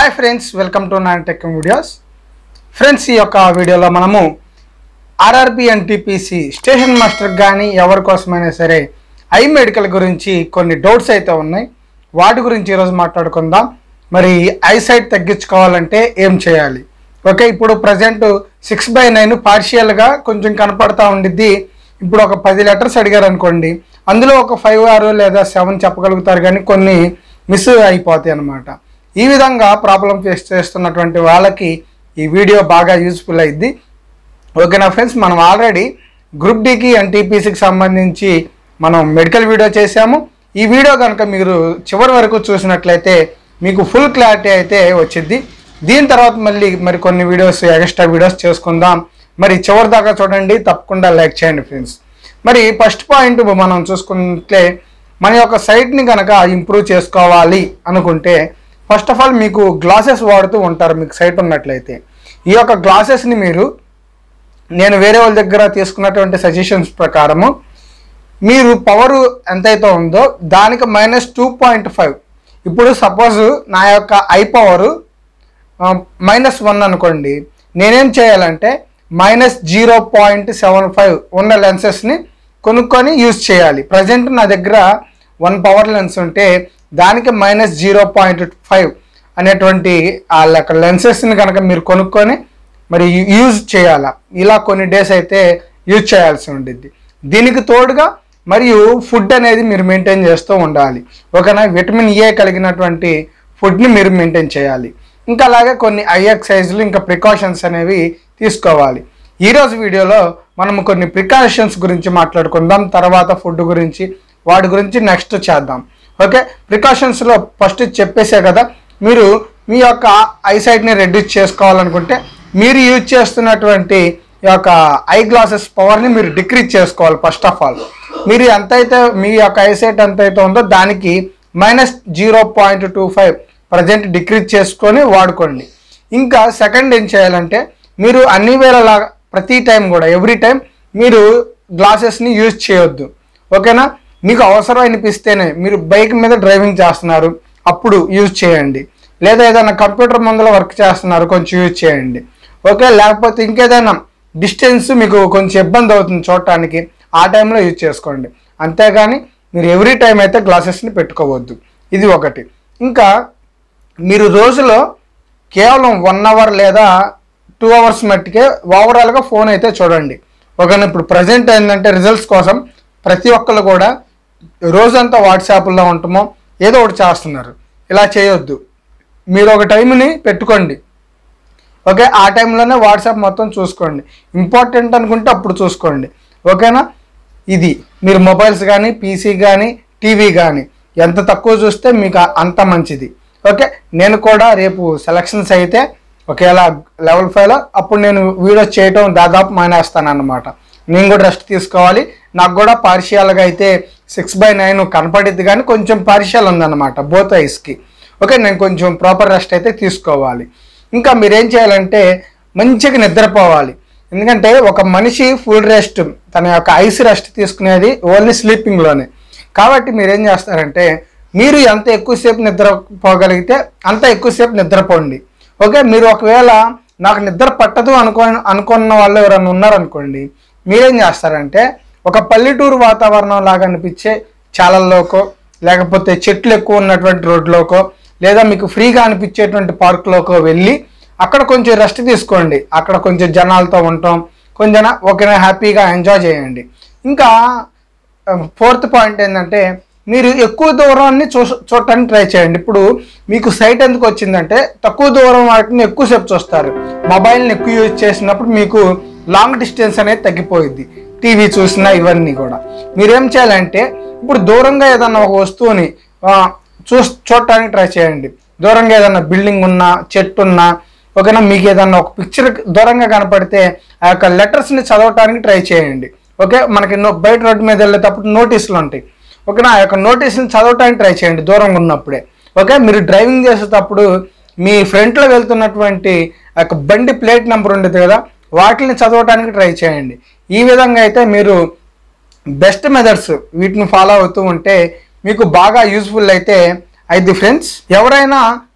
hi friends welcome to nine tech videos friends ఈ యొక్క వీడియోలో మనము RRB and TPC station master కానీ ఎవరి కోసమైనా సరే ఐ మెడికల్ గురించి కొన్ని డౌట్స్ అయితే ఉన్నాయి వాటి గురించి ఈరోజు మాట్లాడుకుందాం మరి ఐ సైట్ తగ్గించుకోవాలంటే ఏం చేయాలి ఓకే ఇప్పుడు ప్రజెంట్ సిక్స్ బై నైన్ పార్షియల్గా కొంచెం కనపడతా ఉండిద్ది ఇప్పుడు ఒక పది లెటర్స్ అడిగారు అనుకోండి అందులో ఒక ఫైవ్ ఆరు లేదా సెవెన్ చెప్పగలుగుతారు కానీ కొన్ని మిస్ అయిపోతాయి అన్నమాట ఈ విధంగా ప్రాబ్లం ఫేస్ చేస్తున్నటువంటి వాళ్ళకి ఈ వీడియో బాగా యూస్ఫుల్ అయింది ఓకేనా ఫ్రెండ్స్ మనం ఆల్రెడీ గ్రూప్ డికి అండ్ టీపీసీకి సంబంధించి మనం మెడికల్ వీడియో చేశాము ఈ వీడియో కనుక మీరు చివరి వరకు చూసినట్లయితే మీకు ఫుల్ క్లారిటీ అయితే వచ్చింది దీని తర్వాత మళ్ళీ మరి కొన్ని వీడియోస్ ఎక్స్ట్రా వీడియోస్ చేసుకుందాం మరి చివరి దాకా చూడండి తప్పకుండా లైక్ చేయండి ఫ్రెండ్స్ మరి ఫస్ట్ పాయింట్ మనం చూసుకుంటే మన యొక్క సైట్ని కనుక ఇంప్రూవ్ చేసుకోవాలి అనుకుంటే ఫస్ట్ ఆఫ్ ఆల్ మీకు గ్లాసెస్ వాడుతూ ఉంటారు మీకు సైట్ ఉన్నట్లయితే ఈ యొక్క గ్లాసెస్ని మీరు నేను వేరే వాళ్ళ దగ్గర తీసుకున్నటువంటి సజెషన్స్ ప్రకారము మీరు పవర్ ఎంతైతే ఉందో దానికి మైనస్ టూ పాయింట్ ఫైవ్ ఇప్పుడు సపోజ్ నా యొక్క ఐ పవరు మైనస్ వన్ అనుకోండి నేనేం చేయాలంటే minus zero point seven five ఉన్న లెన్సెస్ని కొనుక్కొని యూజ్ చేయాలి ప్రజెంట్ నా దగ్గర వన్ పవర్ లెన్స్ ఉంటే దానికి మైనస్ జీరో పాయింట్ ఫైవ్ అనేటువంటి ఆ లెక్క లెన్సెస్ని కనుక మీరు కొనుక్కొని మరి యూజ్ చేయాలా ఇలా కొన్ని డేస్ అయితే యూజ్ చేయాల్సి ఉంటుంది దీనికి తోడుగా మరియు ఫుడ్ అనేది మీరు మెయింటైన్ చేస్తూ ఉండాలి ఓకేనా విటమిన్ ఏ కలిగినటువంటి ఫుడ్ని మీరు మెయింటైన్ చేయాలి ఇంకా అలాగే కొన్ని ఐ ఎక్సైజ్లు ఇంకా ప్రికాషన్స్ అనేవి తీసుకోవాలి ఈరోజు వీడియోలో మనం కొన్ని ప్రికాషన్స్ గురించి మాట్లాడుకుందాం తర్వాత ఫుడ్ గురించి వాటి గురించి నెక్స్ట్ చేద్దాం ఓకే ప్రికాషన్స్లో ఫస్ట్ చెప్పేసే కదా మీరు మీ యొక్క ఐసైట్ని రెడ్యూస్ చేసుకోవాలనుకుంటే మీరు యూజ్ చేస్తున్నటువంటి ఈ యొక్క ఐ గ్లాసెస్ పవర్ని మీరు డిక్రీజ్ చేసుకోవాలి ఫస్ట్ ఆఫ్ ఆల్ మీరు ఎంతైతే మీ యొక్క ఐసైట్ ఎంతైతే ఉందో దానికి minus zero point two five present decrease చేసుకొని వాడుకోండి ఇంకా సెకండ్ ఏం చేయాలంటే మీరు అన్ని వేళలా ప్రతి టైం కూడా ఎవ్రీ టైం మీరు గ్లాసెస్ని యూజ్ చేయొద్దు ఓకేనా మీకు అవసరం అనిపిస్తేనే మీరు బైక్ మీద డ్రైవింగ్ చేస్తున్నారు అప్పుడు యూజ్ చేయండి లేదా ఏదైనా కంప్యూటర్ ముందర వర్క్ చేస్తున్నారు కొంచెం యూజ్ చేయండి ఓకే లేకపోతే ఇంకేదైనా డిస్టెన్స్ మీకు కొంచెం ఇబ్బంది అవుతుంది చూడటానికి ఆ టైంలో యూజ్ చేసుకోండి అంతేగాని మీరు ఎవ్రీ టైం అయితే గ్లాసెస్ని పెట్టుకోవద్దు ఇది ఒకటి ఇంకా మీరు రోజులో కేవలం వన్ అవర్ లేదా టూ అవర్స్ మట్టికే ఓవరాల్గా ఫోన్ అయితే చూడండి ఓకేనా ఇప్పుడు ప్రజెంట్ ఏంటంటే రిజల్ట్స్ కోసం ప్రతి ఒక్కళ్ళు కూడా రోజంతా వాట్సాప్లో ఉంటామో ఏదో ఒకటి చేస్తున్నారు ఇలా చేయొద్దు మీరు ఒక టైంని పెట్టుకోండి ఓకే ఆ టైంలోనే వాట్సాప్ మొత్తం చూసుకోండి ఇంపార్టెంట్ అనుకుంటే అప్పుడు చూసుకోండి ఓకేనా ఇది మీరు మొబైల్స్ కానీ పీసీ కానీ టీవీ కానీ ఎంత తక్కువ చూస్తే మీకు అంత మంచిది ఓకే నేను కూడా రేపు సెలక్షన్స్ అయితే ఒకేలా లెవెల్ ఫైవ్లో అప్పుడు నేను వీడియోస్ చేయటం దాదాపు మానేస్తాను అన్నమాట నేను కూడా రెస్ట్ తీసుకోవాలి నాకు కూడా పార్షియల్గా అయితే సిక్స్ బై నైన్ కనపడిద్ది కానీ కొంచెం పార్షియల్ ఉందన్నమాట బోత్ ఐస్కి ఓకే నేను కొంచెం ప్రాపర్ రెస్ట్ అయితే తీసుకోవాలి ఇంకా మీరేం చేయాలంటే మంచిగా నిద్రపోవాలి ఎందుకంటే ఒక మనిషి ఫుల్ రెస్ట్ తన యొక్క ఐస్ రెస్ట్ తీసుకునేది ఓన్లీ స్లీపింగ్లోనే కాబట్టి మీరేం చేస్తారంటే మీరు ఎంత ఎక్కువసేపు నిద్రపోగలిగితే అంత ఎక్కువసేపు నిద్రపోండి ఓకే మీరు ఒకవేళ నాకు నిద్ర పట్టదు అనుకో అనుకున్న వాళ్ళు ఎవరైనా ఉన్నారనుకోండి మీరేం చేస్తారంటే ఒక పల్లెటూరు వాతావరణం లాగా అనిపించే చాలల్లోకో లేకపోతే చెట్లు ఎక్కువ ఉన్నటువంటి రోడ్లోకో లేదా మీకు ఫ్రీగా అనిపించేటువంటి పార్కులోకో వెళ్ళి అక్కడ కొంచెం రెస్ట్ తీసుకోండి అక్కడ కొంచెం జనాలతో ఉంటాం కొంచెం ఓకేనా హ్యాపీగా ఎంజాయ్ చేయండి ఇంకా ఫోర్త్ పాయింట్ ఏంటంటే మీరు ఎక్కువ దూరాన్ని చూ చూడటానికి ట్రై చేయండి ఇప్పుడు మీకు సైట్ ఎందుకు వచ్చిందంటే తక్కువ దూరం వాటిని ఎక్కువసేపు చూస్తారు మొబైల్ని ఎక్కువ యూజ్ చేసినప్పుడు మీకు లాంగ్ డిస్టెన్స్ అనేది తగ్గిపోయింది టీవీ చూసినా ఇవన్నీ కూడా మీరేం చేయాలంటే ఇప్పుడు దూరంగా ఏదన్నా ఒక వస్తువుని ఆ, చూ చూడటానికి ట్రై చేయండి దూరంగా ఏదన్నా బిల్డింగ్ ఉన్నా చెట్టు ఉన్నా ఓకేనా మీకు ఏదన్నా ఒక పిక్చర్ దూరంగా కనపడితే ఆ యొక్క లెటర్స్ని చదవటానికి ట్రై చేయండి ఓకే మనకి నో- బయట రోడ్డు మీద వెళ్ళేటప్పుడు నోటీసులు ఉంటాయి ఓకేనా ఆ యొక్క నోటీసుని చదవటానికి ట్రై చేయండి దూరంగా ఉన్నప్పుడే ఓకే మీరు డ్రైవింగ్ చేసేటప్పుడు మీ ఫ్రంట్లో వెళ్తున్నటువంటి ఆ యొక్క బండి ప్లేట్ నెంబర్ ఉండేది కదా వాటిని చదవటానికి ట్రై చేయండి ఈ విధంగా అయితే మీరు బెస్ట్ మెథడ్స్ వీటిని ఫాలో అవుతూ ఉంటే మీకు బాగా యూస్ఫుల్ అయితే అయితే ఫ్రెండ్స్ ఎవరైనా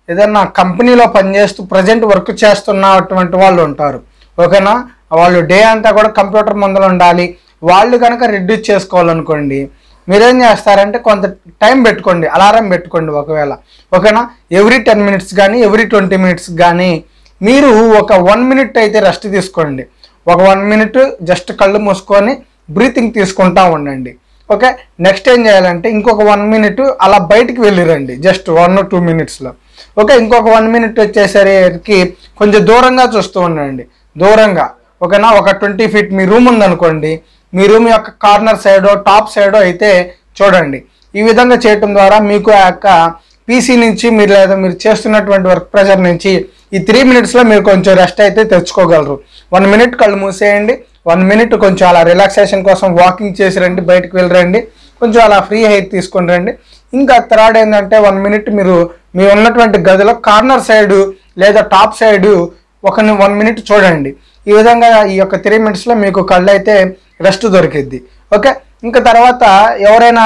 ఏదైనా కంపెనీలో పనిచేస్తూ ప్రజెంట్ వర్క్ చేస్తున్నటువంటి వాళ్ళు ఉంటారు ఓకేనా వాళ్ళు డే అంతా కూడా కంప్యూటర్ ముందర ఉండాలి వాళ్ళు కనుక రెడ్యూస్ చేసుకోవాలనుకోండి మీరేం చేస్తారంటే కొంత టైం పెట్టుకోండి అలారం పెట్టుకోండి ఒకవేళ ఓకేనా ఎవ్రీ టెన్ మినిట్స్ కానీ ఎవ్రీ ట్వంటీ మినిట్స్ కానీ మీరు ఒక వన్ మినిట్ అయితే రెస్ట్ తీసుకోండి ఒక వన్ మినిట్ జస్ట్ కళ్ళు మూసుకొని బ్రీతింగ్ తీసుకుంటా ఉండండి ఓకే నెక్స్ట్ ఏం చేయాలంటే ఇంకొక వన్ మినిట్ అలా బయటికి వెళ్ళిరండి జస్ట్ వన్ టూ మినిట్స్లో ఓకే ఇంకొక వన్ మినిట్ వచ్చేసరికి కొంచెం దూరంగా చూస్తూ ఉండండి దూరంగా ఓకేనా ఒక ట్వంటీ ఫీట్ మీ రూమ్ ఉందనుకోండి మీ రూమ్ యొక్క కార్నర్ సైడో టాప్ సైడో అయితే చూడండి ఈ విధంగా చేయటం ద్వారా మీకు ఆ యొక్క పీసీ నుంచి మీరు లేదా మీరు చేస్తున్నటువంటి వర్క్ ప్రెషర్ నుంచి ఈ త్రీ మినిట్స్లో మీరు కొంచెం రెస్ట్ అయితే తెచ్చుకోగలరు వన్ మినిట్ కళ్ళు మూసేయండి వన్ మినిట్ కొంచెం అలా రిలాక్సేషన్ కోసం వాకింగ్ చేసి రండి బయటకు వెళ్ళరండి కొంచెం అలా ఫ్రీ హెయిర్ తీసుకొని రండి ఇంకా థర్డ్ ఏంటంటే వన్ మినిట్ మీరు మీ ఉన్నటువంటి గదిలో కార్నర్ సైడ్ లేదా టాప్ సైడ్ ఒక వన్ మినిట్ చూడండి ఈ విధంగా ఈ యొక్క త్రీ మినిట్స్లో మీకు కళ్ళు అయితే రెస్ట్ దొరికిద్ది ఓకే ఇంకా తర్వాత ఎవరైనా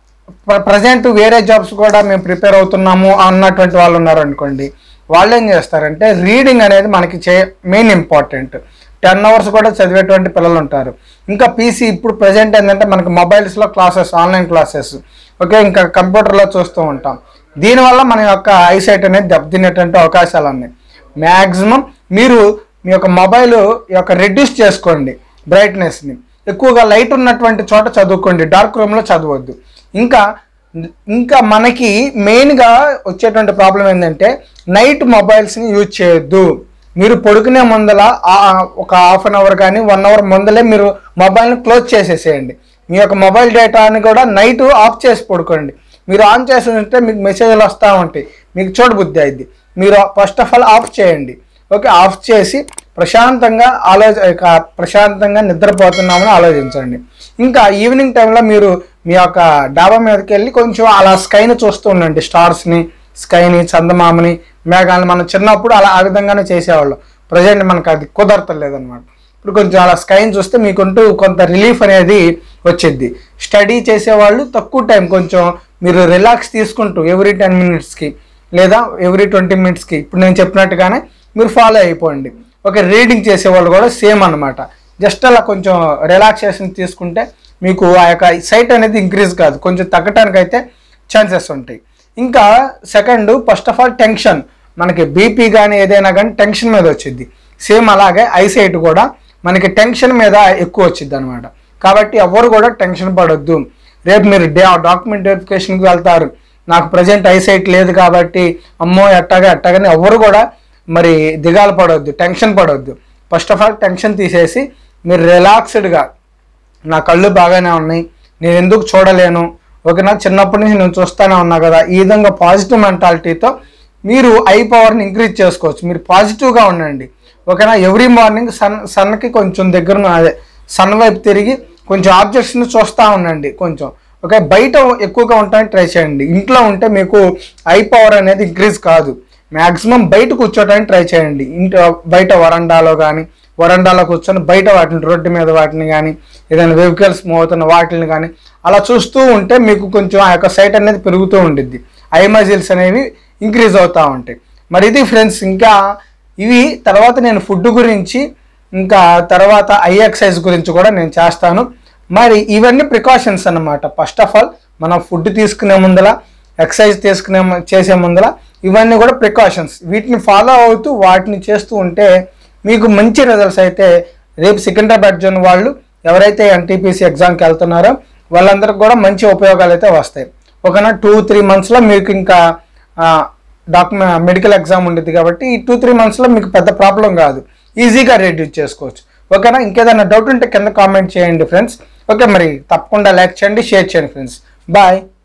ప్రజెంట్ వేరే జాబ్స్ కూడా మేము ప్రిపేర్ అవుతున్నాము అన్నటువంటి వాళ్ళు ఉన్నారు అనుకోండి వాళ్ళు ఏం చేస్తారంటే రీడింగ్ అనేది మనకి చే మెయిన్ ఇంపార్టెంట్ టెన్ అవర్స్ కూడా చదివేటువంటి పిల్లలు ఉంటారు ఇంకా పీసీ ఇప్పుడు ప్రజెంట్ ఏంటంటే మనకి మొబైల్స్లో క్లాసెస్ ఆన్లైన్ క్లాసెస్ ఓకే ఇంకా కంప్యూటర్లో చూస్తూ ఉంటాం దీనివల్ల మన యొక్క ఐసైట్ అనేది దెబ్బతినేటువంటి అవకాశాలు ఉన్నాయి మ్యాక్సిమం మీరు మీ యొక్క మొబైల్ యొక్క రెడ్యూస్ చేసుకోండి బ్రైట్నెస్ని ఎక్కువగా లైట్ ఉన్నటువంటి చోట చదువుకోండి డార్క్ రూమ్లో చదవద్దు ఇంకా ఇంకా మనకి మెయిన్గా వచ్చేటువంటి ప్రాబ్లం ఏంటంటే నైట్ మొబైల్స్ని యూజ్ చేయొద్దు మీరు పడుకునే ముందల ఆ- ఒక హాఫ్ అన్ అవర్ కానీ వన్ అవర్ ముందలే మీరు మొబైల్ని క్లోజ్ చేసేసేయండి మీ యొక్క మొబైల్ డేటాని కూడా నైట్ ఆఫ్ చేసి పడుకోండి మీరు ఆన్ చేసి ఉంటే మీకు మెసేజ్లు వస్తూ ఉంటాయి మీకు చూడబుద్ధి అయింది మీరు ఫస్ట్ ఆఫ్ ఆల్ ఆఫ్ చేయండి ఓకే ఆఫ్ చేసి ప్రశాంతంగా ఆలోచ ఇక ప్రశాంతంగా నిద్రపోతున్నామని ఆలోచించండి ఇంకా ఈవినింగ్ టైంలో మీరు మీ యొక్క డాబా మీదకి వెళ్ళి కొంచెం అలా స్కైని చూస్తూ ఉండండి స్టార్స్ని స్కైని చందమామని మేఘాలను మనం చిన్నప్పుడు అలా ఆ విధంగానే చేసేవాళ్ళం ప్రజెంట్ మనకు అది కుదరతలేదు అనమాట ఇప్పుడు కొంచెం అలా స్కైని చూస్తే మీకుంటూ కొంత రిలీఫ్ అనేది వచ్చింది స్టడీ చేసేవాళ్ళు తక్కువ టైం కొంచెం మీరు రిలాక్స్ తీసుకుంటూ ఎవ్రీ టెన్ మినిట్స్కి లేదా ఎవ్రీ ట్వంటీ మినిట్స్కి ఇప్పుడు నేను చెప్పినట్టుగానే మీరు ఫాలో అయిపోండి ఓకే రీడింగ్ చేసేవాళ్ళు కూడా సేమ్ అన్నమాట జస్ట్ అలా కొంచెం రిలాక్సేషన్ తీసుకుంటే మీకు ఆ యొక్క సైట్ అనేది ఇంక్రీజ్ కాదు కొంచెం తగ్గటానికి అయితే ఛాన్సెస్ ఉంటాయి ఇంకా second first of all tension మనకి బీపీ కానీ ఏదైనా కానీ టెన్షన్ మీద వచ్చింది సేమ్ అలాగే ఐసైట్ కూడా మనకి టెన్షన్ మీద ఎక్కువ వచ్చింది అనమాట కాబట్టి ఎవరు కూడా టెన్షన్ పడొద్దు రేపు మీరు డే డాక్యుమెంట్ వెరిఫికేషన్కి వెళ్తారు నాకు ప్రజెంట్ ఐసైట్ లేదు కాబట్టి అమ్మో ఎట్టగా ఎట్టగాని ఎవరు కూడా మరి దిగాలు పడవద్దు టెన్షన్ పడవద్దు ఫస్ట్ ఆఫ్ ఆల్ టెన్షన్ తీసేసి మీరు రిలాక్స్డ్గా నా కళ్ళు బాగానే ఉన్నాయి నేను ఎందుకు చూడలేను ఓకేనా చిన్నప్పటి నుంచి నేను చూస్తూనే ఉన్నా కదా ఈ విధంగా పాజిటివ్ మెంటాలిటీతో మీరు ఐ పవర్ని ఇంక్రీజ్ చేసుకోవచ్చు మీరు పాజిటివ్గా ఉండండి ఓకేనా ఎవ్రీ మార్నింగ్ సన్ సన్కి కొంచెం దగ్గర అదే సన్ వైపు తిరిగి కొంచెం ఆబ్జెక్ట్స్ని చూస్తూ ఉండండి కొంచెం ఓకే బయట ఎక్కువగా ఉండడానికి ట్రై చేయండి ఇంట్లో ఉంటే మీకు ఐ పవర్ అనేది ఇంక్రీజ్ కాదు మ్యాక్సిమం బయట కూర్చోడానికి ట్రై చేయండి ఇంటి బయట వరండాలో కానీ వరండాలో కూర్చొని బయట వాటిని రోడ్డు మీద వాటిని కానీ ఏదైనా వెహికల్స్ మూవ్ అవుతున్న వాటిని కానీ అలా చూస్తూ ఉంటే మీకు కొంచెం ఆ యొక్క సైట్ అనేది పెరుగుతూ ఉండిద్ది ఐ మజిల్స్ అనేవి ఇంక్రీజ్ అవుతూ ఉంటాయి మరి ఇది ఫ్రెండ్స్ ఇంకా ఇవి తర్వాత నేను ఫుడ్ గురించి ఇంకా తర్వాత ఐ ఎక్సైజ్ గురించి కూడా నేను చేస్తాను మరి ఇవన్నీ ప్రికాషన్స్ అన్నమాట ఫస్ట్ ఆఫ్ ఆల్ మనం ఫుడ్ తీసుకునే ముందల ఎక్సర్సైజ్ తీసుకునే ము- చేసే ముందల ఇవన్నీ కూడా ప్రికాషన్స్ వీటిని ఫాలో అవుతూ వాటిని చేస్తూ ఉంటే మీకు మంచి రిజల్ట్స్ అయితే రేపు సికింద్రాబాద్ జోన్ వాళ్ళు ఎవరైతే ఎన్టీపీసీ ఎగ్జామ్కి వెళ్తున్నారో వాళ్ళందరికీ కూడా మంచి ఉపయోగాలు అయితే వస్తాయి ఓకేనా టూ త్రీ మంత్స్లో మీకు ఇంకా డాక్యుమెంట్ మెడికల్ ఎగ్జామ్ ఉండేది కాబట్టి ఈ టూ త్రీ మంత్స్లో మీకు పెద్ద ప్రాబ్లం కాదు ఈజీగా రెడ్యూస్ చేసుకోవచ్చు ఓకేనా ఇంకేదైనా డౌట్ ఉంటే కింద కామెంట్ చేయండి ఫ్రెండ్స్ ఓకే మరి తప్పకుండా లైక్ చేయండి షేర్ చేయండి ఫ్రెండ్స్ బాయ్